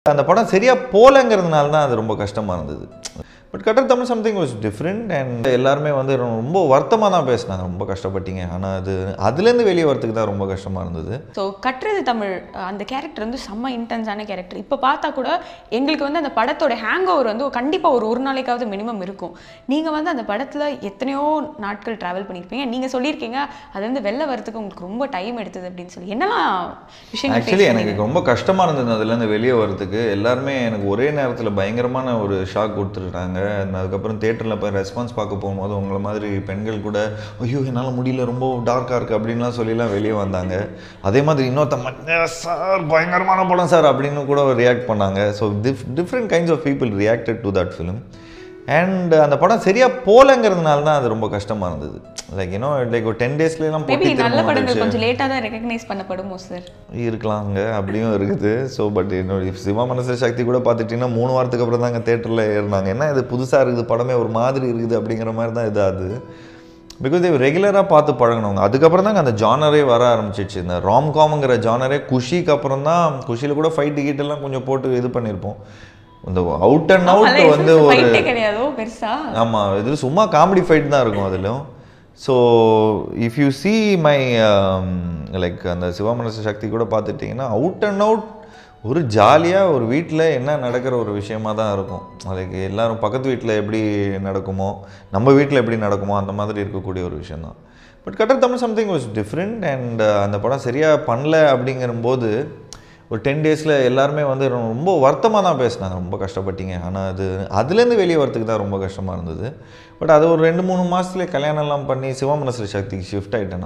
அந்த படம் சரியா போலங்கிறதுனால தான் அது ரொம்ப கஷ்டமா இருந்தது பட் கட்டர் Tamil something was different and எல்லாருமே வந்து ரொம்ப வருத்தமாக தான் பேசினாங்க ரொம்ப கஷ்டப்பட்டீங்க ஆனால் அது அதுலேருந்து வெளியே வரதுக்கு தான் ரொம்ப கஷ்டமாக இருந்தது ஸோ கட்டுறது தமிழ் அஹ் அந்த கேரக்டர் வந்து செம்ம இன்டென்ஸான கேரக்டர் இப்போ பார்த்தா கூட எங்களுக்கு வந்து அந்த படத்தோட ஹேங் ஓவர் வந்து கண்டிப்பாக ஒரு ஒரு நாளைக்காவது மினிமம் இருக்கும் நீங்கள் வந்து அந்த படத்தில் எத்தனையோ நாட்கள் ட்ராவல் பண்ணியிருப்பீங்க நீங்கள் சொல்லியிருக்கீங்க அது வந்து வெளில வரதுக்கு உங்களுக்கு ரொம்ப டைம் எடுத்தது அப்படின்னு சொல்லி என்னெல்லாம் விஷயங்கள் ஆக்சுவலி face எனக்கு ரொம்ப கஷ்டமாக இருந்தது அதுலேருந்து வெளியே வரதுக்கு எல்லாருமே எனக்கு ஒரே நேரத்தில் பயங்கரமான ஒரு ஷாக் கொடுத்துட்டாங்க அதுக்கப்புறம் தேட்டரில் போய் ரெஸ்பான்ஸ் பார்க்க போகும்போது உங்களை மாதிரி பெண்கள் கூட ஐயோ என்னால் முடியல ரொம்ப டார்க்காக இருக்குது அப்படின்லாம் சொல்லிலாம் வெளியே வந்தாங்க அதே மாதிரி இன்னொருத்தங்க சார் பயங்கரமான படம் சார் அப்படின்னு கூட ரியாக்ட் பண்ணாங்க ஸோ டிஃப் different kinds of people reacted to that film and அந்த படம் சரியாக போலங்கிறதுனால தான் அது ரொம்ப கஷ்டமாக இருந்தது லைக் யூனோ லைக் ஒரு டென் டேஸ்லாம் மேபி போட்டி நல்ல திரும்ப படங்கள் வந்துச்சு. கொஞ்சம் லேட்டாக தான் ரெகக்னைஸ் பண்ணப்படுமோ சார் இருக்கலாங்க அப்படியும் இருக்குது ஸோ பட் என்னோட சிவா மனச சக்தி கூட பார்த்துட்டிங்கன்னா மூணு வாரத்துக்கு அப்புறம் தாங்க தேட்டரில் ஏறினாங்க என்ன இது புதுசாக இருக்குது படமே ஒரு மாதிரி இருக்குது அப்படிங்கிற மாதிரி தான் இது அது பிகாஸ் தேவ் ரெகுலராக பார்த்து பழகினவங்க அதுக்கப்புறம் தாங்க அந்த ஜானரே வர ஆரம்பிச்சிச்சு இந்த ராம்காம்ங்கிற ஜானரே குஷிக்கு அப்புறம் தான் குஷியில் கூட ஃபைட் டிக்கெட் எல்லாம் கொஞ்சம் போட்டு இது பண்ணியிருப்போம் இந்த அவுட் அண்ட் அவுட் வந்து ஒரு ஃபைட்டே கிடையாதோ பெருசா ஆமாம் இது சும்மா காமெடி ஃபைட் தான் இருக்கும் அதிலும் so if you see my like அந்த சிவமனச சக்தி கூட பார்த்துட்டிங்கன்னா அவுட் அண்ட் அவுட் ஒரு ஜாலியாக ஒரு வீட்டில் என்ன நடக்கிற ஒரு விஷயமா தான் இருக்கும் லைக் எல்லாரும் பக்கத்து வீட்டில் எப்படி நடக்குமோ நம்ம வீட்டில் எப்படி நடக்குமோ அந்த மாதிரி இருக்கக்கூடிய ஒரு விஷயந்தான் பட் கட்டர் Tamil something was different and அந்த படம் சரியாக பண்ணல அப்படிங்கிறபோது ஒரு டென் டேஸில் எல்லாருமே வந்து ரொம்ப வருத்தமாக தான் பேசினாங்க ரொம்ப கஷ்டப்பட்டீங்க ஆனால் அது அதுலேருந்து வெளியே வரதுக்கு தான் ரொம்ப கஷ்டமாக இருந்தது பட் அது ஒரு ரெண்டு மூணு மாதத்துலேயே கல்யாணம்லாம் பண்ணி சிவமனசு சக்திக்கு ஷிஃப்ட் ஆகிட்டேன்னா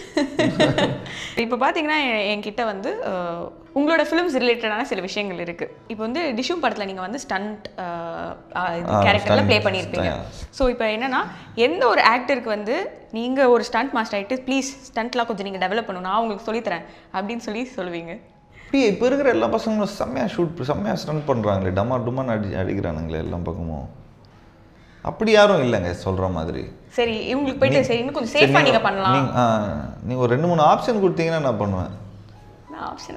இப்போ பார்த்தீங்கன்னா எ- என்கிட்ட வந்து அஹ், உங்களோட ஃபிலிம்ஸ் ரிலேட்டடான சில விஷயங்கள் இருக்கு இப்போ வந்து டிஷ்யூம் படத்தில் நீங்கள் வந்து ஸ்டண்ட் கேரக்டரில் stunt, ப்ளே பண்ணியிருப்பீங்க ஸோ இப்போ என்னன்னா எந்த ஒரு ஆக்டருக்கு வந்து நீங்கள் ஒரு ஸ்டண்ட் மாஸ்டர் ஆகிட்டு ப்ளீஸ் ஸ்டண்ட்லாம் கொஞ்சம் நீங்கள் டெவலப் பண்ணணும் நான் உங்களுக்கு சொல்லித்தரேன் அப்படின்னு சொல்லி சொல்லுவீங்க அப்படியே இப்போ இருக்கிற எல்லா பசங்களும் செம்மையாக ஷூட் செம்மையாக ஸ்டன் பண்ணுறாங்களே டமா டுமான்னு அடி அடிக்கிறானுங்களே எல்லா பக்கமும் அப்படி யாரும் இல்லைங்க சொல்கிற மாதிரி சரி இவங்களுக்கு போயிட்டு சரி இன்னும் கொஞ்சம் சேஃபாக நீங்கள் பண்ணலாம் நீங்கள் ஆ நீங்கள் ஒரு ரெண்டு மூணு ஆப்ஷன் கொடுத்தீங்கன்னா நான் பண்ணுவேன் நான் ஆப்ஷன்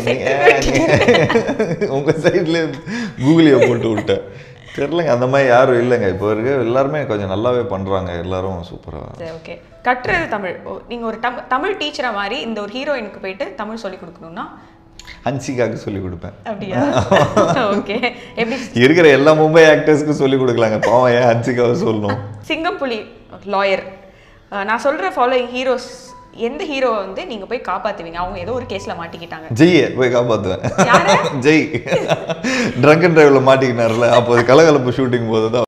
ஆப்ஷன் உங்கள் சைடில் கூகுளியை போட்டு விட்டேன் தெரிலங்க அந்த மாதிரி யாரும் இல்லைங்க இப்போ இருக்க எல்லாருமே கொஞ்சம் நல்லாவே பண்ணுறாங்க எல்லாரும் சூப்பராக சரி ஓகே கட்டுறது தமிழ் ஓ, நீங்க ஒரு தம் தமிழ் டீச்சரா மாதிரி இந்த ஒரு ஹீரோயினுக்கு போயிட்டு தமிழ் சொல்லி கொடுக்கணும்னா ஹன்சிகாக்கு சொல்லி கொடுப்பேன் அப்படியா ஓகே எப்படி இருக்கிற எல்லா மும்பை ஆக்டர்ஸ்க்கும் சொல்லி கொடுக்கலாங்க பாவம் ஏன் ஹன்சிகாவை சொல்லணும் சிங்கம்புலி லாயர் நான் சொல்ற ஃபாலோயிங் ஹீரோஸ் எந்த ஹீரோவை வந்து நீங்க போய் காப்பாத்துவீங்க அவங்க ஏதோ ஒரு கேஸ்ல மாட்டிக்கிட்டாங்க ஜெய்யை போய் காப்பாற்றுவேன் யாரு? ஜெய் ட்ரங்க் அண்ட் டிரைவில் மாட்டிக்கினார்ல அப்போ கலகலப்பு ஷூட்டிங் போது தான்